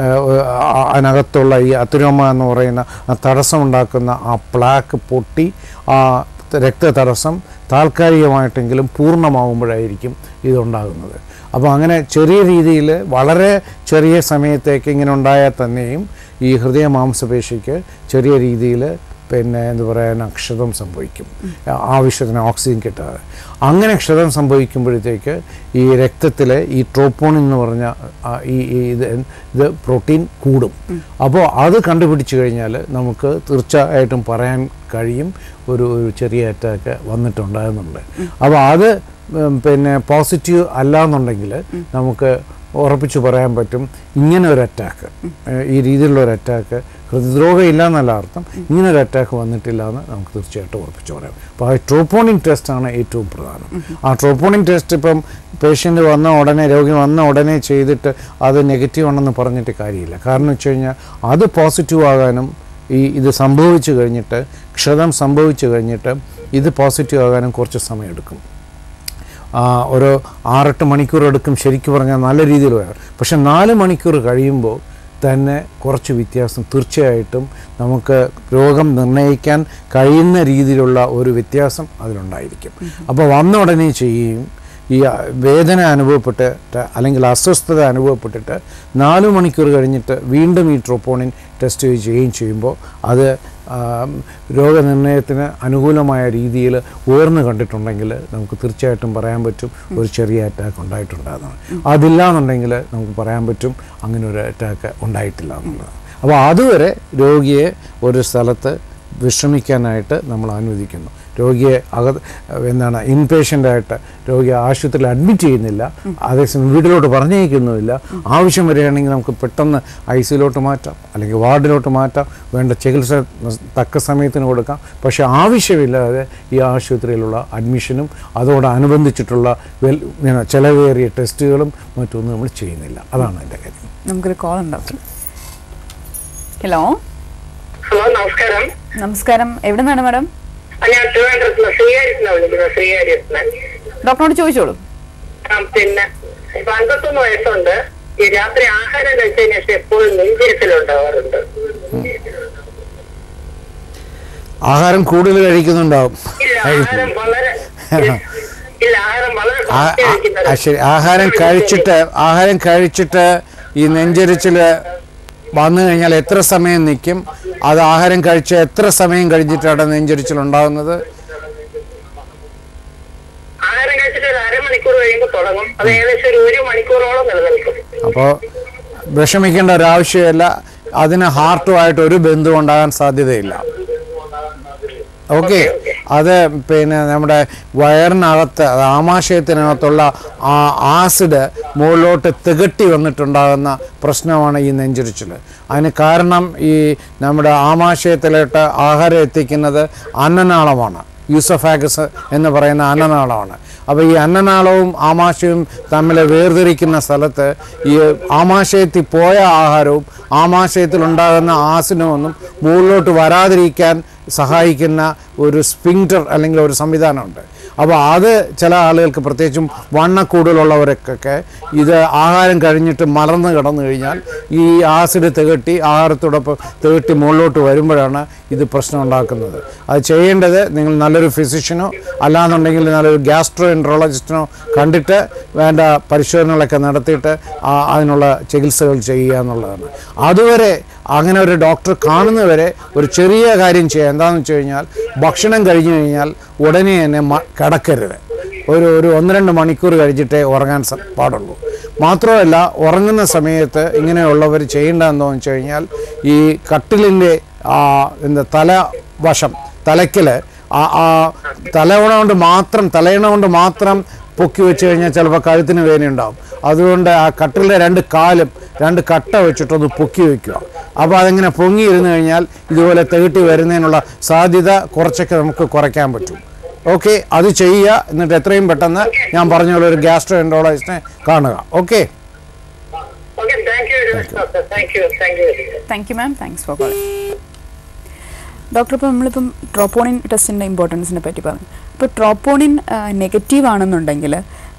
അതിനകത്തുള്ള ഈ അത്തുരോമ എന്ന് പറയുന്ന ആ തടസ്സമുണ്ടാക്കുന്ന ആ പ്ലാക്ക് പൊട്ടി ആ രക്തതടസ്സം താൽക്കാലികമായിട്ടെങ്കിലും പൂർണ്ണമാകുമ്പോഴായിരിക്കും ഇതുണ്ടാകുന്നത് അപ്പോൾ അങ്ങനെ ചെറിയ രീതിയിൽ വളരെ ചെറിയ സമയത്തേക്ക് ഇങ്ങനെ ഉണ്ടായാൽ തന്നെയും ഈ ഹൃദയ മാംസപേശിക്ക് ചെറിയ രീതിയിൽ പിന്നെ എന്താ പറയുക ക്ഷതം സംഭവിക്കും ആവശ്യത്തിന് ഓക്സിജൻ കിട്ടാതെ അങ്ങനെ ക്ഷതം സംഭവിക്കുമ്പോഴത്തേക്ക് ഈ രക്തത്തിലെ ഈ ട്രോപ്പോണിൻ എന്ന് പറഞ്ഞ ആ ഈ ഈ ഇത് ഇത് പ്രോട്ടീൻ കൂടും അപ്പോൾ അത് കണ്ടുപിടിച്ചു കഴിഞ്ഞാൽ നമുക്ക് തീർച്ചയായിട്ടും പറയാൻ കഴിയും ഒരു ഒരു ചെറിയ അറ്റാക്ക് വന്നിട്ടുണ്ടാകുന്നുണ്ട് അപ്പോൾ അത് ഉം, പിന്നെ പോസിറ്റീവ് അല്ല എന്നുണ്ടെങ്കിൽ നമുക്ക് ഉറപ്പിച്ച് പറയാൻ പറ്റും ഇങ്ങനെ ഒരു അറ്റാക്ക് ഈ രീതിയിലുള്ള ഒരു അറ്റാക്ക് ഹൃദ്രോഗം ഇല്ല എന്നല്ല അർത്ഥം ഇങ്ങനെ ഒരു അറ്റാക്ക് വന്നിട്ടില്ല എന്ന് നമുക്ക് തീർച്ചയായിട്ടും ഉറപ്പിച്ച് പറയാം അപ്പോൾ ആ ട്രോപ്പോണിൻ ടെസ്റ്റാണ് ഏറ്റവും പ്രധാനം ആ ട്രോപ്പോണിൻ ടെസ്റ്റ് ഇപ്പം പേഷ്യൻ്റ് വന്ന ഉടനെ രോഗി വന്ന ഉടനെ ചെയ്തിട്ട് അത് നെഗറ്റീവ് ആണെന്ന് പറഞ്ഞിട്ട് കാര്യമില്ല കാരണം വെച്ച് കഴിഞ്ഞാൽ അത് പോസിറ്റീവ് ആകാനും ഈ ഇത് സംഭവിച്ചു കഴിഞ്ഞിട്ട് ക്ഷതം സംഭവിച്ചു കഴിഞ്ഞിട്ട് ഇത് പോസിറ്റീവ് ആകാനും കുറച്ച് സമയമെടുക്കും ആ, ഒരു ആറെട്ട് മണിക്കൂർ എടുക്കും ശരിക്കും പറഞ്ഞാൽ നല്ല രീതിയിൽ വരാം പക്ഷെ നാല് മണിക്കൂർ കഴിയുമ്പോൾ തന്നെ കുറച്ച് വ്യത്യാസം തീർച്ചയായിട്ടും നമുക്ക് രോഗം നിർണ്ണയിക്കാൻ കഴിയുന്ന രീതിയിലുള്ള ഒരു വ്യത്യാസം അതിലുണ്ടായിരിക്കും അപ്പോൾ വന്ന ഉടനെ ചെയ്യുകയും ഈ വേദന അനുഭവപ്പെട്ടിട്ട് അല്ലെങ്കിൽ അസ്വസ്ഥത അനുഭവപ്പെട്ടിട്ട് നാല് മണിക്കൂർ കഴിഞ്ഞിട്ട് വീണ്ടും ഈ ട്രോപ്പോണിൻ ടെസ്റ്റ് ചെയ്യുകയും ചെയ്യുമ്പോൾ അത് ആം, രോഗനിർണയത്തിന് അനുകൂലമായ രീതിയിൽ ഉയർന്നു കണ്ടിട്ടുണ്ടെങ്കിൽ നമുക്ക് തീർച്ചയായിട്ടും പറയാൻ പറ്റും ഒരു ചെറിയ അറ്റാക്ക് ഉണ്ടായിട്ടുണ്ടാകുന്നതാണ് അതില്ല എന്നുണ്ടെങ്കിൽ നമുക്ക് പറയാൻ പറ്റും അങ്ങനെ ഒരു അറ്റാക്ക് ഉണ്ടായിട്ടില്ല എന്നുള്ളത് അപ്പോൾ അതുവരെ രോഗിയെ ഒരു സ്ഥലത്ത് വിശ്രമിക്കാനായിട്ട് നമ്മൾ അനുവദിക്കുന്നു രോഗിയെ അക എന്താണ് ഇൻപേഷ്യൻ്റായിട്ട് രോഗിയെ ആശുപത്രിയിൽ അഡ്മിറ്റ് ചെയ്യുന്നില്ല അതേസമയം വീട്ടിലോട്ട് പറഞ്ഞയക്കുന്നുമില്ല ആവശ്യം വരികയാണെങ്കിൽ നമുക്ക് പെട്ടെന്ന് ഐ സിയിലോട്ട് മാറ്റാം അല്ലെങ്കിൽ വാർഡിലോട്ട് മാറ്റാം വേണ്ട ചികിത്സ തക്ക സമയത്തിന് കൊടുക്കാം പക്ഷേ ആവശ്യമില്ലാതെ ഈ ആശുപത്രിയിലുള്ള അഡ്മിഷനും അതോടനുബന്ധിച്ചിട്ടുള്ള വെൽ ഇങ്ങനെ ചിലവേറിയ ടെസ്റ്റുകളും മറ്റൊന്നും നമ്മൾ ചെയ്യുന്നില്ല അതാണ് എൻ്റെ കാര്യം നമുക്കൊരു കോൾ ഉണ്ടാവും ഹലോ ഹലോ നമസ്കാരം നമസ്കാരം എവിടെ നിന്നാണ് മാഡം ആ, ഞാൻ ട്രിവാൻഡ്രത്തുനിന്ന് ശ്രീകാര്യത്തിനാണ് വിളിക്കുന്നത് ശ്രീകാര്യത്തിന് ഡോക്ടറോട് ചോദിച്ചോളൂ ആ, പിന്നെ ഇപ്പൊ അൻപത്തൊന്ന് വയസ്സുണ്ട് ഈ രാത്രി ആഹാരം കഴിച്ചതിന് ശേഷം എപ്പോഴും നെഞ്ചിരിക്കലുണ്ടാവാറുണ്ട് ആഹാരം കൂടുതൽ കഴിക്കുന്നുണ്ടാവും ഇല്ല ആഹാരം വളരെ ഇല്ല ആഹാരം വളരെ ആ- കുറച്ചേ ആ- കഴിക്കുന്നത്. ആ ശരി ആഹാരം കഴിച്ചിട്ട് ആഹാരം കഴിച്ചിട്ട് ഈ നെഞ്ചരിച്ചിൽ വന്നു കഴിഞ്ഞാൽ എത്ര സമയം നിൽക്കും അത് ആഹാരം കഴിച്ച് എത്ര സമയം കഴിഞ്ഞിട്ടാണ് നെഞ്ചരിച്ചിൽ ഉണ്ടാകുന്നത് ആഹാരം കഴിച്ചിട്ട് ഒരു അരമണിക്കൂർ കഴിയുമ്പോൾ തുടങ്ങും അത് ഏകദേശം ഒരു ഒരു മണിക്കൂറോളം നിലനിൽക്കും അപ്പോൾ വിഷമിക്കേണ്ട ഒരാവശ്യമില്ല അതിന് ഹാർട്ടുമായിട്ട് ഒരു ബന്ധവും ഉണ്ടാകാൻ സാധ്യതയില്ല ഓക്കെ അത് പിന്നെ നമ്മുടെ വയറിനകത്ത് അത് ആമാശയത്തിനകത്തുള്ള ആ ആസിഡ് മുകളിലോട്ട് തികട്ടി വന്നിട്ടുണ്ടാകുന്ന പ്രശ്നമാണ് ഈ നെഞ്ചിരിച്ചിൽ അതിന് കാരണം ഈ നമ്മുടെ ആമാശയത്തിലോട്ട് ആഹാരം എത്തിക്കുന്നത് അന്നനാളമാണ് യൂസഫാഗസ് എന്ന് പറയുന്ന അന്നനാളമാണ് അപ്പോൾ ഈ അന്നനാളവും ആമാശയവും തമ്മിൽ വേർതിരിക്കുന്ന സ്ഥലത്ത് ഈ ആമാശയത്തിൽ പോയ ആഹാരവും ആമാശയത്തിൽ ഉണ്ടാകുന്ന ആസനമൊന്നും മുകളിലോട്ട് വരാതിരിക്കാൻ സഹായിക്കുന്ന ഒരു സ്പിങ്റ്റർ അല്ലെങ്കിൽ ഒരു സംവിധാനമുണ്ട് അപ്പോൾ അത് ചില ആളുകൾക്ക് പ്രത്യേകിച്ചും വണ്ണക്കൂടുതലുള്ളവർക്കൊക്കെ ഇത് ആഹാരം കഴിഞ്ഞിട്ട് മലർന്ന് കിടന്നു കഴിഞ്ഞാൽ ഈ ആസിഡ് തികട്ടി ആഹാരത്തോടൊപ്പം തികട്ടി മുകളിലോട്ട് വരുമ്പോഴാണ് ഇത് പ്രശ്നം ഉണ്ടാക്കുന്നത് അത് ചെയ്യേണ്ടത് നിങ്ങൾ നല്ലൊരു ഫിസിഷ്യനോ അല്ലാന്നുണ്ടെങ്കിൽ നല്ലൊരു ഗ്യാസ്ട്രോ എൻട്രോളജിസ്റ്റിനോ കണ്ടിട്ട് വേണ്ട പരിശോധനകളൊക്കെ നടത്തിയിട്ട് ആ- അതിനുള്ള ചികിത്സകൾ ചെയ്യുക എന്നുള്ളതാണ് അതുവരെ അങ്ങനെ ഒരു ഡോക്ടർ കാണുന്നവരെ ഒരു ചെറിയ കാര്യം ചെയ്യുക എന്താണെന്ന് വെച്ച് കഴിഞ്ഞാൽ ഭക്ഷണം കഴിഞ്ഞു കഴിഞ്ഞാൽ ഉടനെ തന്നെ മ- കിടക്കരുത് ഒരു ഒരു ഒന്ന് രണ്ട് മണിക്കൂർ കഴിച്ചിട്ടേ ഉറങ്ങാൻ സ- പാടുള്ളൂ മാത്രമല്ല ഉറങ്ങുന്ന സമയത്ത് ഇങ്ങനെയുള്ളവർ ചെയ്യേണ്ടതെന്ന് വെച്ച് കഴിഞ്ഞാൽ ഈ കട്ടിലിൻ്റെ എന്താ തല വശം തലയ്ക്കൽ ആ ആ തലവണ കൊണ്ട് മാത്രം തലയിണ കൊണ്ട് മാത്രം പൊക്കി വെച്ച് കഴിഞ്ഞാൽ ചിലപ്പോൾ കഴുത്തിന് വേദനയുണ്ടാവും അതുകൊണ്ട് ആ കട്ടിലിൻ്റെ രണ്ട് കാലും രണ്ട് കട്ട വെച്ചിട്ടൊന്ന് പൊക്കി വെക്കുക അപ്പോൾ അതിങ്ങനെ പൊങ്ങി ഇരുന്ന് കഴിഞ്ഞാൽ ഇതുപോലെ തികട്ടി വരുന്നതിനുള്ള സാധ്യത കുറച്ചൊക്കെ നമുക്ക് കുറയ്ക്കാൻ പറ്റും ഓക്കെ അത് ചെയ്യുക എന്നിട്ട് എത്രയും പെട്ടെന്ന് ഞാൻ പറഞ്ഞ പോലെ ഒരു ഗ്യാസ്ട്രോ എൻട്രോളജിസ്റ്റിനെ കാണുക okay okay thank you very much doctor thank you thank you very much thank you ma'am thanks for calling doctor ഇപ്പോൾ നമ്മളിപ്പം ട്രോപ്പോണിൻ ടെസ്റ്റിൻ്റെ ഇമ്പോർട്ടൻസിനെ പറ്റി പറഞ്ഞു ഇപ്പോൾ ട്രോപ്പോണിൻ നെഗറ്റീവ് ആണെന്നുണ്ടെങ്കിൽ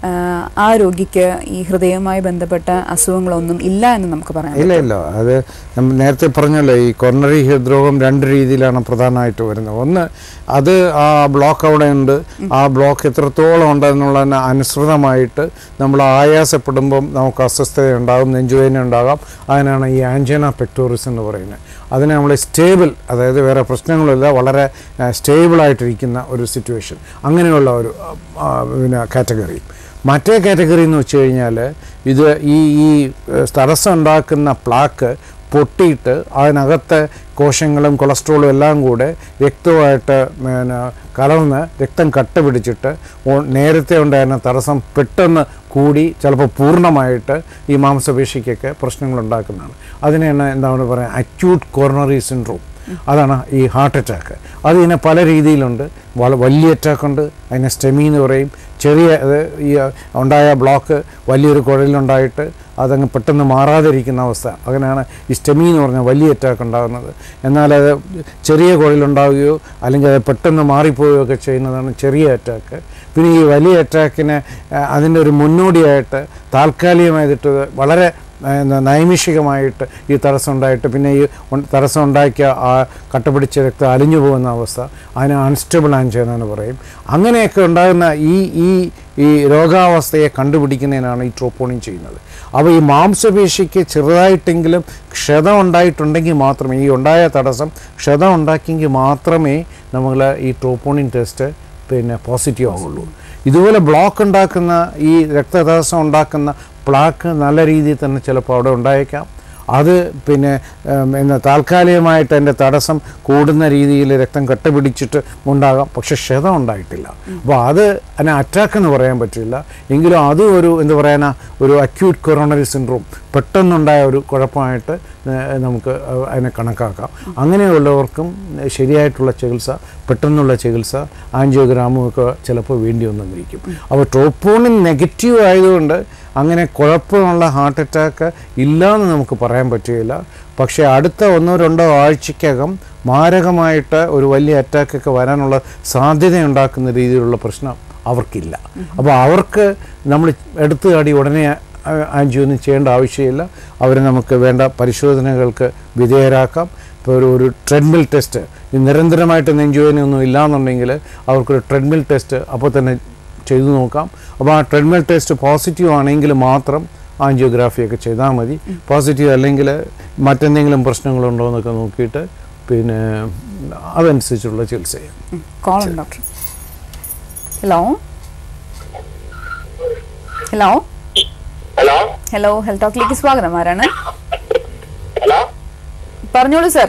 ആ രോഗിക്ക് ഈ ഹൃദയവുമായി ബന്ധപ്പെട്ട അസുഖങ്ങളൊന്നും ഇല്ല എന്ന് നമുക്ക് പറയാം ഇല്ല ഇല്ല അത് നമ്മൾ നേരത്തെ പറഞ്ഞല്ലോ ഈ കൊറോണറി ഹൃദ്രോഗം രണ്ട് രീതിയിലാണ് പ്രധാനമായിട്ട് വരുന്നത് ഒന്ന് അത് ആ ബ്ലോക്ക് അവിടെ ഉണ്ട് ആ ബ്ലോക്ക് എത്രത്തോളം ഉണ്ടെന്നുള്ളതിന് അനുസൃതമായിട്ട് നമ്മൾ ആയാസപ്പെടുമ്പം നമുക്ക് അസ്വസ്ഥത ഉണ്ടാകും നെഞ്ചുവേദന ഉണ്ടാകാം അതിനാണ് ഈ ആൻജന പെക്ടോറിസ് എന്ന് പറയുന്നത് അതിനെ നമ്മൾ സ്റ്റേബിൾ അതായത് വേറെ പ്രശ്നങ്ങളില്ല വളരെ സ്റ്റേബിളായിട്ടിരിക്കുന്ന ഒരു സിറ്റുവേഷൻ അങ്ങനെയുള്ള ഒരു ആ, പിന്നെ കാറ്റഗറി മറ്റേ കാറ്റഗറി എന്ന് വെച്ച് കഴിഞ്ഞാൽ ഇത് ഈ ഈ ഏഹ്, തടസ്സം ഉണ്ടാക്കുന്ന പ്ലാക്ക് പൊട്ടിയിട്ട് അതിനകത്തെ കോശങ്ങളും കൊളസ്ട്രോളും എല്ലാം കൂടെ രക്തവുമായിട്ട് പിന്നെ കലർന്ന് രക്തം കട്ട പിടിച്ചിട്ട് ഓ- നേരത്തെ ഉണ്ടായിരുന്ന തടസ്സം പെട്ടെന്ന് കൂടി ചിലപ്പോൾ പൂർണ്ണമായിട്ട് ഈ മാംസപേശിക്കൊക്കെ പ്രശ്നങ്ങൾ ഉണ്ടാക്കുന്നതാണ് അതിനെയാണ് എന്താണ് പറയുക അക്യൂട്ട് കോർണറി സിൻഡ്രോം അതാണ് ഈ ഹാർട്ട് അറ്റാക്ക് അത് ഇതിനെ പല രീതിയിലുണ്ട് വള വലിയ അറ്റാക്ക് ഉണ്ട് അതിനെ സ്റ്റെമി എന്ന് പറയും ചെറിയ ഇത് ഈ ഉണ്ടായ ബ്ലോക്ക് വലിയൊരു കുഴലിലുണ്ടായിട്ട് അതങ്ങ് പെട്ടെന്ന് മാറാതിരിക്കുന്ന അവസ്ഥ അങ്ങനെയാണ് ഈ സ്റ്റെമി എന്ന് പറഞ്ഞാൽ വലിയ അറ്റാക്ക് ഉണ്ടാകുന്നത് എന്നാൽ അത് ചെറിയ കുഴലുണ്ടാവുകയോ അല്ലെങ്കിൽ അത് പെട്ടെന്ന് മാറിപ്പോവുകയോ ഒക്കെ ചെയ്യുന്നതാണ് ചെറിയ അറ്റാക്ക് പിന്നെ ഈ വലിയ അറ്റാക്കിന് അതിൻ്റെ ഒരു മുന്നോടിയായിട്ട് താൽക്കാലികമായിട്ട് വളരെ ആ, എന്താ, നൈമിഷികമായിട്ട് ഈ തടസ്സം ഉണ്ടായിട്ട് പിന്നെ ഈ ഉൺ- തടസ്സം ഉണ്ടാക്കിയ ആ കട്ടപിടിച്ച രക്തം അലിഞ്ഞു പോകുന്ന അവസ്ഥ അതിനെ അൺസ്റ്റബിൾ ആൻജിന എന്ന് പറയും അങ്ങനെയൊക്കെ ഉണ്ടാകുന്ന ഈ ഈ ഈ രോഗാവസ്ഥയെ കണ്ടുപിടിക്കുന്നതിനാണ് ഈ ട്രോപ്പോണിൻ ചെയ്യുന്നത് അപ്പോൾ ഈ മാംസപേശിക്ക് ചെറുതായിട്ടെങ്കിലും ക്ഷതം ഉണ്ടായിട്ടുണ്ടെങ്കിൽ മാത്രമേ ഈ ഉണ്ടായ തടസ്സം ക്ഷതം ഉണ്ടാക്കിയെങ്കിൽ മാത്രമേ നമ്മൾ ഈ ട്രോപ്പോണിൻ ടെസ്റ്റ് പിന്നെ പോസിറ്റീവ് ആവുള്ളൂ ഇതുപോലെ ബ്ലോക്ക് ഉണ്ടാക്കുന്ന ഈ രക്തതടസ്സം ഉണ്ടാക്കുന്ന പ്ലാക്ക് നല്ല രീതിയിൽ തന്നെ ചിലപ്പോൾ അവിടെ ഉണ്ടായേക്കാം അത് പിന്നെ ഉം, എന്താ താൽക്കാലികമായിട്ട് അതിൻ്റെ തടസ്സം കൂടുന്ന രീതിയിൽ രക്തം കട്ടപിടിച്ചിട്ട് ഉണ്ടാകാം പക്ഷെ ക്ഷതം ഉണ്ടായിട്ടില്ല അപ്പോൾ അത് അതിനെ അറ്റാക്ക് എന്ന് പറയാൻ പറ്റില്ല എങ്കിലും അതും ഒരു എന്താ പറയാനാ ഒരു അക്യൂട്ട് കൊറോണറി സിൻഡ്രോം പെട്ടെന്നുണ്ടായ ഒരു കുഴപ്പമായിട്ട് ഏഹ്, നമുക്ക് അതിനെ കണക്കാക്കാം അങ്ങനെയുള്ളവർക്കും ശരിയായിട്ടുള്ള ചികിത്സ പെട്ടെന്നുള്ള ചികിത്സ ആൻജിയോഗ്രാമും ഒക്കെ ചിലപ്പോൾ വേണ്ടി വന്നിരിക്കും അപ്പോൾ ട്രോപ്പോണിൻ നെഗറ്റീവ് ആയതുകൊണ്ട് അങ്ങനെ കുഴപ്പമുള്ള ഹാർട്ട് അറ്റാക്ക് ഇല്ലയെന്ന് നമുക്ക് പറയാൻ പറ്റുകയില്ല പക്ഷേ അടുത്ത ഒന്നോ രണ്ടോ ആഴ്ചക്കകം മാരകമായിട്ട് ഒരു വലിയ അറ്റാക്കൊക്കെ വരാനുള്ള സാധ്യതയുണ്ടാക്കുന്ന രീതിയിലുള്ള പ്രശ്നം അവർക്കില്ല അപ്പോൾ അവർക്ക് നമ്മൾ എടുത്തു കാടി ഉടനെ ആൻജിയോ ഒന്നും ചെയ്യേണ്ട ആവശ്യമില്ല അവരെ നമുക്ക് വേണ്ട പരിശോധനകൾക്ക് വിധേയരാക്കാം ഇപ്പോൾ ഒരു ഒരു ട്രെഡ്മിൽ ടെസ്റ്റ് ഈ നിരന്തരമായിട്ട് നെഞ്ചുവേദനയൊന്നും ഇല്ലാന്നുണ്ടെങ്കിൽ അവർക്കൊരു ട്രെഡ്മിൽ ടെസ്റ്റ് അപ്പോൾ തന്നെ ചെയ്തു നോക്കാം അപ്പോൾ ആ ട്രെഡ്മിൽ ടെസ്റ്റ് പോസിറ്റീവ് ആണെങ്കിൽ മാത്രം ആൻജിയോഗ്രാഫിയൊക്കെ ചെയ്താൽ മതി പോസിറ്റീവ് അല്ലെങ്കിൽ മറ്റെന്തെങ്കിലും പ്രശ്നങ്ങളുണ്ടോ എന്നൊക്കെ നോക്കിയിട്ട് പിന്നെ അതനുസരിച്ചുള്ള ചികിത്സ ചെയ്യാം call doctor hello hello hello hello health ടോക്കിലേക്ക് സ്വാഗതം ആരാണ് ഹലോ പറഞ്ഞോളൂ സർ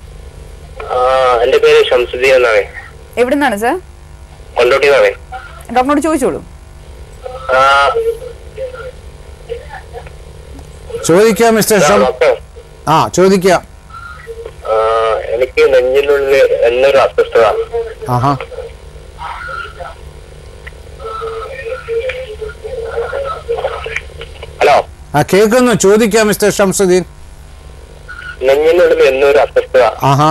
എന്റെ പേര് ഷംസുദ്ദീൻ എന്നാണ് എവിടെ നിന്നാണ് സർ കൊണ്ടോട്ടി എന്നാണ് ഡോക്ടറിനോട് ചോദിച്ചോളൂ ചോദിക്കാം മിസ്റ്റർ ഷം ഡോക്ടർ ആ ചോദിക്കാം ആ, എനിക്ക് നെഞ്ഞിനുള്ളിൽ എന്നൊരു അസ്വസ്ഥത ആഹാ ആ കേൾക്കുന്നു ചോദിക്കാം മിസ്റ്റർ ഷംസുദ്ദീൻ നെഞ്ഞിനുള്ളിൽ എന്നൊരു അസ്വസ്ഥത ആഹാ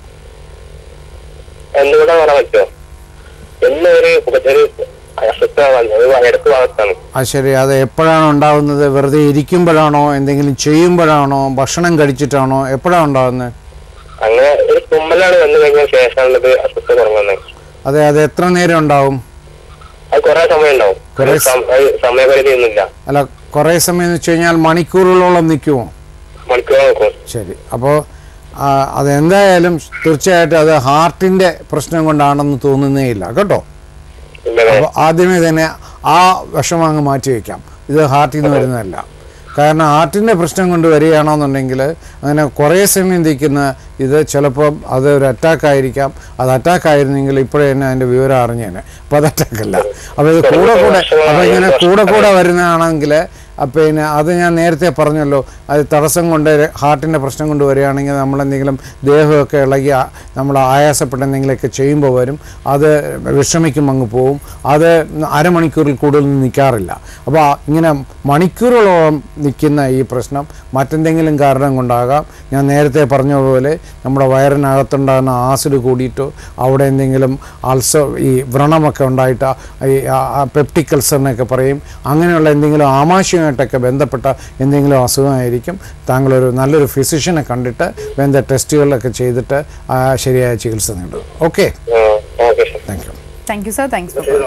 എന്നുകൂടെ പറയാൻ പറ്റുമോ എന്നൊരു ഒരു അസ്വസ്ഥത വന്നു അത് ഇടക്ക് ഭാഗത്താണ് ആ ശരി അത് എപ്പോഴാണ് ഉണ്ടാവുന്നത് വെറുതെ ഇരിക്കുമ്പോഴാണോ എന്തെങ്കിലും ചെയ്യുമ്പോഴാണോ ഭക്ഷണം കഴിച്ചിട്ടാണോ എപ്പോഴാണ് ഉണ്ടാവുന്നത് അങ്ങനെ ഒരു തുമ്മലാണ് വന്നു കഴിഞ്ഞ ശേഷമാണത് അസ്വസ്ഥത തുടങ്ങുന്നത് അതെ അത് എത്ര നേരം ഉണ്ടാവും അത് കുറെ സമയം ഉണ്ടാവും കുറേ അത് സം- അത് സമയപരിധി ഒന്നുമില്ല അല്ല കുറേ സമയം എന്ന് വെച്ച് കഴിഞ്ഞാൽ മണിക്കൂറുകളോളം നിൽക്കുമോ മണിക്കൂർ നോക്കും ശരി അപ്പോൾ അതെന്തായാലും തീർച്ചയായിട്ടും അത് ഹാർട്ടിൻ്റെ പ്രശ്നം കൊണ്ടാണെന്ന് തോന്നുന്നേ ഇല്ല കേട്ടോ ഇല്ലല്ലേ അപ്പോൾ ആദ്യമേ തന്നെ ആ വിഷമം അങ്ങ് മാറ്റി വയ്ക്കാം ഇത് ഹാർട്ടിൽ നിന്ന് വരുന്നതല്ല കാരണം ഹാർട്ടിൻ്റെ പ്രശ്നം കൊണ്ട് വരികയാണെന്നുണ്ടെങ്കിൽ അങ്ങനെ കുറേ സമയം നിൽക്കുന്ന ഇത് ചിലപ്പം അത് ഒരു അറ്റാക്ക് ആയിരിക്കാം അത് അറ്റാക്ക് ആയിരുന്നെങ്കിൽ ഇപ്പോഴേ തന്നെ അതിൻ്റെ വിവരം അറിഞ്ഞേനെ അപ്പോൾ അത് അറ്റാക്ക് അല്ല അപ്പോൾ ഇത് കൂടെ കൂടെ അപ്പോൾ ഇങ്ങനെ കൂടെ കൂടെ വരുന്നതാണെങ്കിൽ അപ്പം പിന്നെ അത് ഞാൻ നേരത്തെ പറഞ്ഞല്ലോ അത് തടസ്സം കൊണ്ട് ഹാർട്ടിൻ്റെ പ്രശ്നം കൊണ്ട് വരികയാണെങ്കിൽ നമ്മളെന്തെങ്കിലും ദേഹമൊക്കെ ഇളകി ആ- നമ്മൾ ആയാസപ്പെട്ട എന്തെങ്കിലുമൊക്കെ ചെയ്യുമ്പോൾ വരും അത് വിഷമിക്കും അങ്ങ് പോവും അത് അരമണിക്കൂറിൽ കൂടുതൽ നിൽക്കാറില്ല അപ്പോൾ ആ ഇങ്ങനെ മണിക്കൂറുകളോളം നിൽക്കുന്ന ഈ പ്രശ്നം മറ്റെന്തെങ്കിലും കാരണം കൊണ്ടാകാം ഞാൻ നേരത്തെ പറഞ്ഞ പോലെ നമ്മുടെ വയറിനകത്തുണ്ടാകുന്ന ആസിഡ് കൂടിയിട്ടോ അവിടെ എന്തെങ്കിലും അൾസർ ഈ വ്രണമൊക്കെ ഉണ്ടായിട്ട് ഈ പെപ്റ്റിക് അൾസറിനൊക്കെ പറയും അങ്ങനെയുള്ള എന്തെങ്കിലും ആമാശയമായിട്ടൊക്കെ ബന്ധപ്പെട്ട എന്തെങ്കിലും അസുഖമായിരിക്കും താങ്കളൊരു നല്ലൊരു ഫിസിഷ്യനെ കണ്ടിട്ട് വേണ്ട ടെസ്റ്റുകളൊക്കെ ചെയ്തിട്ട് ആ ശരിയായ ചികിത്സ നേടും okay okay sir thank you thank you sir thanks for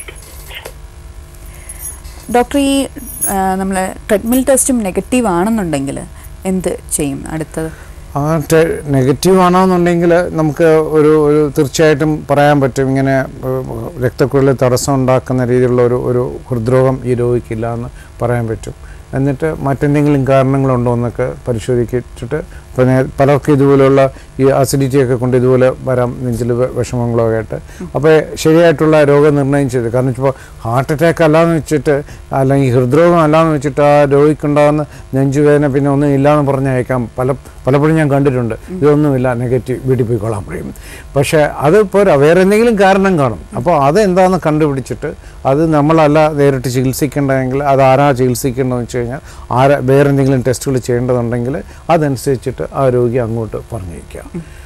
doctor ഈ നമ്മൾ ട്രെഡ്മിൽ ടെസ്റ്റും നെഗറ്റീവ് ആണെന്നുണ്ടെങ്കിൽ എന്ത് ചെയ്യും അടുത്തത് ആ നെഗറ്റീവ് ആണോന്നുണ്ടെങ്കിൽ നമുക്ക് ഒരു ഒരു തീർച്ചയായിട്ടും പറയാൻ പറ്റും ഇങ്ങനെ ഏഹ്, രക്തക്കുഴലിൽ തടസ്സം ഉണ്ടാക്കുന്ന രീതിയിലുള്ള ഒരു ഒരു ഹൃദ്രോഗം ഈ രോഗിക്കില്ല എന്ന് പറയാൻ പറ്റും എന്നിട്ട് മറ്റെന്തെങ്കിലും കാരണങ്ങളുണ്ടോ എന്നൊക്കെ പരിശോധിച്ചിട്ട് ഇപ്പോൾ നേ- പലർക്കും ഇതുപോലെയുള്ള ഈ അസിഡിറ്റി ഒക്കെ കൊണ്ട് ഇതുപോലെ വരാം നെഞ്ചിൽ വെ- വിഷമങ്ങളോ ഒക്കെ ആയിട്ട് അപ്പോൾ ശരിയായിട്ടുള്ള രോഗനിർണയം ചെയ്ത് കാരണം ഇപ്പോൾ ഹാർട്ട് അറ്റാക്ക് അല്ലാന്ന് വെച്ചിട്ട് അല്ലെങ്കിൽ ഹൃദ്രോഗം അല്ലാന്ന് വെച്ചിട്ട് ആ രോഗിക്കുണ്ടാകുന്ന നെഞ്ചുവേദന പിന്നെ ഒന്നും ഇല്ലാന്ന് പറഞ്ഞയക്കാം പല പലപ്പോഴും ഞാൻ കണ്ടിട്ടുണ്ട് ഇതൊന്നുമില്ല നെഗറ്റീവ് വീട്ടിൽ പോയിക്കൊള്ളാൻ പറയും പക്ഷേ അത് പോരാ വേറെ എന്തെങ്കിലും കാരണം കാണും അപ്പോൾ അത് എന്താണെന്ന് കണ്ടുപിടിച്ചിട്ട് അത് നമ്മളല്ല നേരിട്ട് ചികിത്സിക്കേണ്ടതെങ്കിൽ അത് ആരാ ചികിത്സിക്കേണ്ടതെന്ന് വെച്ച് കഴിഞ്ഞാൽ ആരാ വേറെ എന്തെങ്കിലും ടെസ്റ്റുകൾ ചെയ്യേണ്ടതുണ്ടെങ്കിൽ അതനുസരിച്ചിട്ട് ആ രോഗി അങ്ങോട്ട് പറഞ്ഞേക്കുക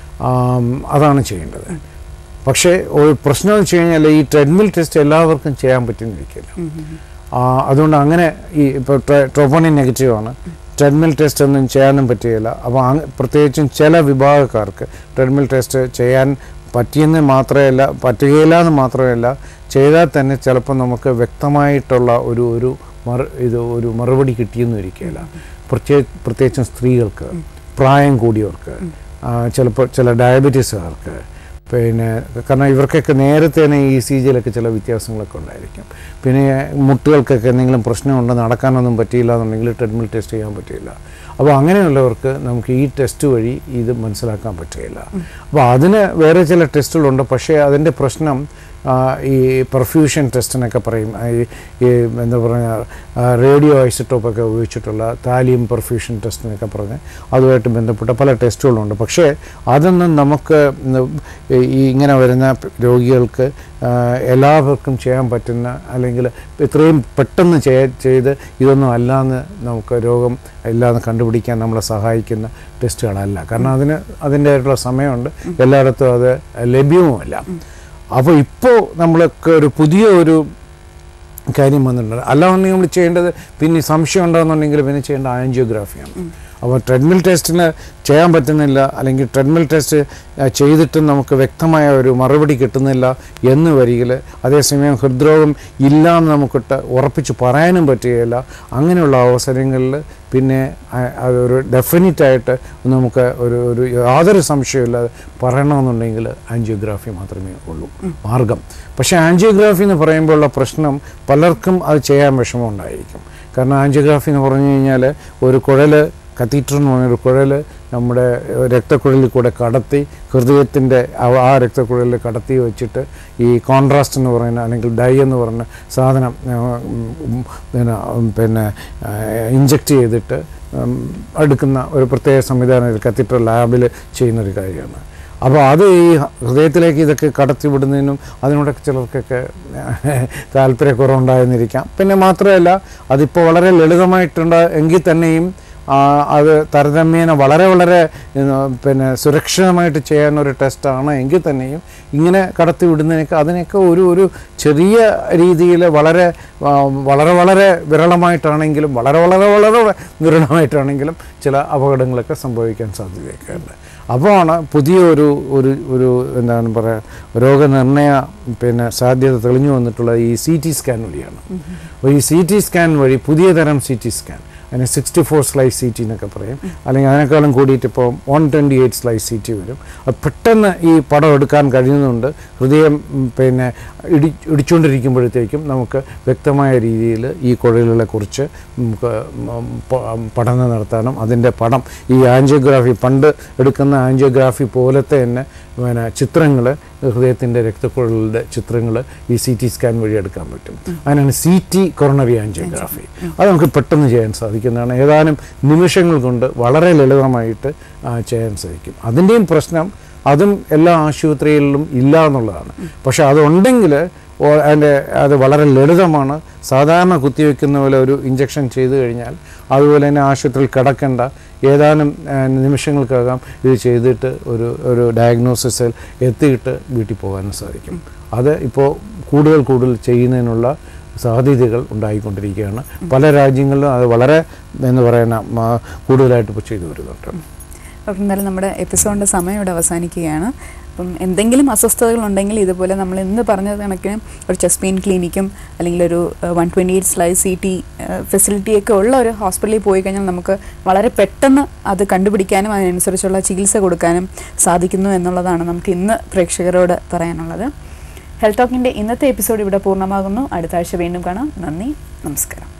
ആം, അതാണ് ചെയ്യേണ്ടത് പക്ഷേ ഒരു പ്രശ്നം എന്ന് വെച്ച് കഴിഞ്ഞാൽ ഈ ട്രെഡ്മിൽ ടെസ്റ്റ് എല്ലാവർക്കും ചെയ്യാൻ പറ്റുന്നിരിക്കില്ല ആ, അതുകൊണ്ട് അങ്ങനെ ഈ ഇപ്പോൾ ട്രോപ്പോണിൻ നെഗറ്റീവ് ആണ് ട്രെഡ്മിൽ ടെസ്റ്റ് ഒന്നും ചെയ്യാനും പറ്റുകയില്ല അപ്പോൾ അങ്ങ് പ്രത്യേകിച്ചും ചില വിഭാഗക്കാർക്ക് ട്രെഡ്മിൽ ടെസ്റ്റ് ചെയ്യാൻ പറ്റിയെന്ന് മാത്രമല്ല പറ്റുകയില്ല എന്ന് മാത്രമല്ല ചെയ്താൽ തന്നെ ചിലപ്പോൾ നമുക്ക് വ്യക്തമായിട്ടുള്ള ഒരു ഒരു മറു ഇത് ഒരു മറുപടി കിട്ടിയെന്ന് ഇരിക്കുകയില്ല പ്രത്യേക പ്രത്യേകിച്ചും സ്ത്രീകൾക്ക് പ്രായം കൂടിയവർക്ക് ആ, ചിലപ്പോൾ ചില ഡയബറ്റീസുകാർക്ക് പിന്നെ കാരണം ഇവർക്കൊക്കെ നേരത്തെ തന്നെ ഈ സി ജിയിലൊക്കെ ചില വ്യത്യാസങ്ങളൊക്കെ ഉണ്ടായിരിക്കും പിന്നെ മുട്ടുകൾക്കൊക്കെ എന്തെങ്കിലും പ്രശ്നമുണ്ട് നടക്കാനൊന്നും പറ്റിയില്ല എന്നുണ്ടെങ്കിൽ ട്രെഡ്മിൽ ടെസ്റ്റ് ചെയ്യാൻ പറ്റില്ല അപ്പോൾ അങ്ങനെയുള്ളവർക്ക് നമുക്ക് ഈ ടെസ്റ്റ് വഴി ഇത് മനസ്സിലാക്കാൻ പറ്റുകയില്ല അപ്പോൾ അതിന് വേറെ ചില ടെസ്റ്റുകളുണ്ട് പക്ഷേ അതിൻ്റെ പ്രശ്നം ആ, ഈ പെർഫ്യൂഷൻ ടെസ്റ്റിനൊക്കെ പറയും ആ, ഈ ഈ എന്താ പറയുക റേഡിയോ ഐസോട്ടോപ്പൊക്കെ ഉപയോഗിച്ചിട്ടുള്ള താലിയം പെർഫ്യൂഷൻ ടെസ്റ്റ് എന്നൊക്കെ പറഞ്ഞ് അതുമായിട്ട് ബന്ധപ്പെട്ട പല ടെസ്റ്റുകളുണ്ട് പക്ഷേ അതൊന്നും നമുക്ക് ഇന്ന് ഈ ഇങ്ങനെ വരുന്ന രോഗികൾക്ക് ആ, എല്ലാവർക്കും ചെയ്യാൻ പറ്റുന്ന അല്ലെങ്കിൽ ഇത്രയും പെട്ടെന്ന് ചെയ്യ- ചെയ്ത് ഇതൊന്നും അല്ലാന്ന് നമുക്ക് രോഗം ഇല്ലാന്ന് കണ്ടുപിടിക്കാൻ നമ്മളെ സഹായിക്കുന്ന ടെസ്റ്റുകളല്ല കാരണം അതിന് അതിൻ്റെതായിട്ടുള്ള സമയമുണ്ട് എല്ലായിടത്തും അത് ലഭ്യവുമല്ല അപ്പോൾ ഇപ്പോൾ നമ്മൾക്ക് ഒരു പുതിയ ഒരു കാര്യം വന്നിട്ടുണ്ട് അല്ലാന്നുണ്ടെങ്കിൽ നമ്മൾ ചെയ്യേണ്ടത് പിന്നെ സംശയം ഉണ്ടെന്നുണ്ടെങ്കിൽ പിന്നെ ചെയ്യേണ്ട ആൻജിയോഗ്രാഫിയാണ് അപ്പോൾ ട്രെഡ്മിൽ ടെസ്റ്റിന് ചെയ്യാൻ പറ്റുന്നില്ല അല്ലെങ്കിൽ ട്രെഡ്മിൽ ടെസ്റ്റ് ആ, ചെയ്തിട്ടും നമുക്ക് വ്യക്തമായ ഒരു മറുപടി കിട്ടുന്നില്ല എന്ന് വരികിൽ അതേസമയം ഹൃദ്രോഗം ഇല്ല എന്ന് നമുക്കിട്ട് ഉറപ്പിച്ച് പറയാനും പറ്റുകയില്ല അങ്ങനെയുള്ള അവസരങ്ങളിൽ പിന്നെ ആ- അതൊരു ഡെഫിനറ്റായിട്ട് നമുക്ക് ഒരു ഒരു യാതൊരു സംശയമില്ലാതെ പറയണമെന്നുണ്ടെങ്കിൽ ആൻജിയോഗ്രാഫി മാത്രമേ ഉള്ളൂ മാർഗം പക്ഷേ ആൻജിയോഗ്രാഫി എന്ന് പറയുമ്പോഴുള്ള പ്രശ്നം പലർക്കും അത് ചെയ്യാൻ വിഷമമുണ്ടായിരിക്കും കാരണം ആൻജിയോഗ്രാഫി എന്ന് പറഞ്ഞു കഴിഞ്ഞാൽ ഒരു കുഴൽ കത്തീറ്റർ എന്ന് പറഞ്ഞൊരു കുഴൽ നമ്മുടെ രക്തക്കുഴലിൽ കൂടെ കടത്തി ഹൃദയത്തിൻ്റെ ആ- ആ രക്തക്കുഴലിൽ കടത്തി വെച്ചിട്ട് ഈ കോൺട്രാസ്റ്റ് എന്ന് പറയുന്ന അല്ലെങ്കിൽ ഡൈ എന്ന് പറയുന്ന സാധനം ആ, ഉം, പിന്നെ ഉം, പിന്നെ ഇഞ്ചക്റ്റ് ചെയ്തിട്ട് ഉം, എടുക്കുന്ന ഒരു പ്രത്യേക സംവിധാനം കത്തീറ്റർ ലാബിൽ ചെയ്യുന്നൊരു കാര്യമാണ് അപ്പോൾ അത് ഈ ഹൃദയത്തിലേക്ക് ഇതൊക്കെ കടത്തിവിടുന്നതിനും അതിനോടൊക്കെ ചിലർക്കൊക്കെ താല്പര്യക്കുറവുണ്ടായെന്നിരിക്കാം പിന്നെ മാത്രമല്ല അതിപ്പോൾ വളരെ ലളിതമായിട്ടുണ്ട് എങ്കിൽ തന്നെയും ആ, അത് താരതമ്യേന വളരെ വളരെ ഉം, പിന്നെ സുരക്ഷിതമായിട്ട് ചെയ്യാൻ ഒരു ടെസ്റ്റാണ് എങ്കിൽ തന്നെയും ഇങ്ങനെ കടത്തി വിടുന്നതിനൊക്കെ അതിനൊക്കെ ഒരു ഒരു ചെറിയ രീതിയിൽ വളരെ ആ, വളരെ വളരെ വിരളമായിട്ടാണെങ്കിലും വളരെ വളരെ വളരെ വിരളമായിട്ടാണെങ്കിലും ചില അപകടങ്ങളൊക്കെ സംഭവിക്കാൻ സാധ്യതയൊക്കെ ഉണ്ട് അപ്പോഴാണ് പുതിയ ഒരു ഒരു ഒരു എന്താണ് പറയുക രോഗനിർണയ പിന്നെ സാധ്യത തെളിഞ്ഞു വന്നിട്ടുള്ള ഈ സി ടി സ്കാൻ വഴിയാണ് അപ്പോൾ ഈ സി ടി സ്കാൻ വഴി പുതിയ തരം സി ടി സ്കാൻ അതിന് sixty four slice C T എന്നൊക്കെ പറയും അല്ലെങ്കിൽ അതിനേക്കാളും കൂടിയിട്ട് ഇപ്പോൾ one twenty eight slice C T വരും അത് പെട്ടെന്ന് ഈ പടം എടുക്കാൻ കഴിയുന്നുണ്ട് ഹൃദയം ഉം, പിന്നെ ഇടി ഇടിച്ചുകൊണ്ടിരിക്കുമ്പോഴത്തേക്കും നമുക്ക് വ്യക്തമായ രീതിയിൽ ഈ കുഴലുകളെ കുറിച്ച് നമുക്ക് ഉം, പ- പഠനം നടത്താനും അതിൻ്റെ പടം ഈ ആൻജിയോഗ്രാഫി പണ്ട് എടുക്കുന്ന ആൻജിയോഗ്രാഫി പോലത്തെ തന്നെ പിന്നെ ചിത്രങ്ങൾ ഹൃദയത്തിൻ്റെ രക്തക്കുഴലുകളുടെ ചിത്രങ്ങൾ ഈ സി ടി സ്കാൻ വഴി എടുക്കാൻ പറ്റും അതിനാണ് സി ടി കൊറോണറി ആൻജിയോഗ്രാഫി അത് നമുക്ക് പെട്ടെന്ന് ചെയ്യാൻ സാധിക്കുന്നതാണ് ഏതാനും നിമിഷങ്ങൾ കൊണ്ട് വളരെ ലളിതമായിട്ട് ആ, ചെയ്യാൻ സാധിക്കും അതിൻ്റെയും പ്രശ്നം അതും എല്ലാ ആശുപത്രികളിലും ഇല്ല എന്നുള്ളതാണ് പക്ഷെ അതുണ്ടെങ്കിൽ ഓ- അതിൻ്റെ അത് വളരെ ലളിതമാണ് സാധാരണ കുത്തിവെക്കുന്ന പോലെ ഒരു ഇഞ്ചക്ഷൻ ചെയ്തു കഴിഞ്ഞാൽ അതുപോലെ തന്നെ ആശുപത്രിയിൽ കിടക്കേണ്ട ഏതാനും ആ, നിമിഷങ്ങൾക്കകം ഇത് ചെയ്തിട്ട് ഒരു ഒരു ഡയഗ്നോസിസിൽ എത്തിയിട്ട് വീട്ടിൽ പോകാനും സാധിക്കും അത് ഇപ്പോൾ കൂടുതൽ കൂടുതൽ ചെയ്യുന്നതിനുള്ള സാധ്യതകൾ ഉണ്ടായിക്കൊണ്ടിരിക്കുകയാണ് പല രാജ്യങ്ങളിലും അത് വളരെ എന്ന് പറയുന്ന മ, കൂടുതലായിട്ട് ഇപ്പോൾ ചെയ്തു വരുന്നുണ്ട് അപ്പം എന്തായാലും നമ്മുടെ എപ്പിസോഡിൻ്റെ സമയം ഇവിടെ അവസാനിക്കുകയാണ് അപ്പം എന്തെങ്കിലും അസ്വസ്ഥതകൾ ഉണ്ടെങ്കിൽ ഇതുപോലെ നമ്മൾ ഇന്ന് പറഞ്ഞ കണക്കിന് ഒരു ചെസ്റ്റ് പെയിൻ ക്ലിനിക്കും അല്ലെങ്കിൽ ഒരു one twenty eight slice C T ഫെസിലിറ്റിയൊക്കെ ഉള്ള ഒരു ഹോസ്പിറ്റലിൽ പോയി കഴിഞ്ഞാൽ നമുക്ക് വളരെ പെട്ടെന്ന് അത് കണ്ടുപിടിക്കാനും അതിനനുസരിച്ചുള്ള ചികിത്സ കൊടുക്കാനും സാധിക്കുന്നു എന്നുള്ളതാണ് നമുക്ക് ഇന്ന് പ്രേക്ഷകരോട് പറയാനുള്ളത് ഹെൽത്ത് ടോക്കിൻ്റെ ഇന്നത്തെ എപ്പിസോഡ് ഇവിടെ പൂർണ്ണമാകുന്നു അടുത്ത ആഴ്ച വീണ്ടും കാണാം നന്ദി നമസ്കാരം